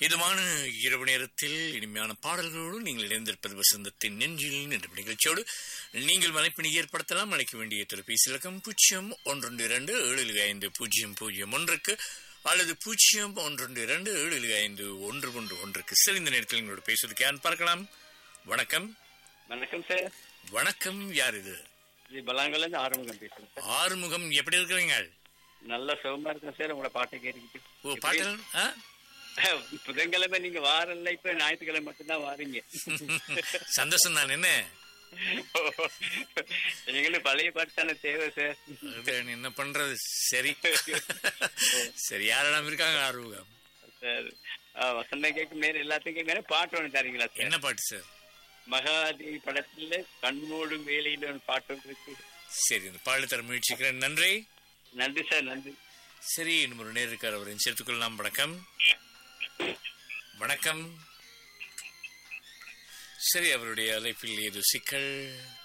இதுமான இரவு நேரத்தில் இனிமையான பாடல்களோடு நீங்கள் இணைந்திருப்பது வசந்தத்தின் நெஞ்சில் என்ற நிகழ்ச்சியோடு நீங்கள் மலைப்பினை ஏற்படுத்தலாம் அழைக்க வேண்டிய தொலைபேசி இலக்கம் பூஜ்ஜியம் ஒன்றொன்று இரண்டு ஏழு ஐந்து பூஜ்ஜியம் பூஜ்ஜியம் ஒன்றுக்கு அல்லது பூஜ்ஜியம் ஒன்றொன்று இரண்டு ஏழு ஐந்து ஒன்று ஒன்று ஒன்றுக்கு சரி இந்த நேரத்தில் எங்களோட பேசுவதற்கு யார் பார்க்கலாம் வணக்கம் வணக்கம் சார் வணக்கம் யார் இது இது பலாங்கல்ல இருந்து ஆறுமுகம் பேசுறேன் சார் ஆறுமுகம் எப்படி இருக்கிறீங்க நல்ல சுகமா இருக்கேன் சார் உங்களை பாட்டை கேட்டுக்கிட்டு ஓ பாட்டல் ஆ எப்படி? புதன்கிழமை நீங்க வாரம்ல இப்ப ஞாயிற்றுக்கிழமை மட்டும்தான் வாரீங்க சந்தோஷம் தான் என்ன எங்களுக்கு பழைய பாட்டு தானே தேவை சார் அது என்ன பண்றது சரி சரி யாரெல்லாம் இருக்காங்க ஆர்வம் சார் ஆ, வசந்தம் கேட்கும் நேரம் எல்லாத்தையும் கேட்கும் பாட்டு ஒன்று தரீங்களா சார் என்ன பாட்டு சார் மகாதேவி படத்துல கண்மூடும் வேலையில ஒரு பாட்டு ஒன்று இருக்கு சரி இந்த பாடல் தர முயற்சிக்கிறேன் நன்றி நன்றி சார் நன்றி சரி இன்னும் ஒரு நேர் இருக்கார் அவரையும் சேர்த்துக்கொள்ளலாம் வணக்கம் வணக்கம் சரி அவருடைய அழைப்பில் ஏதோ சிக்கல்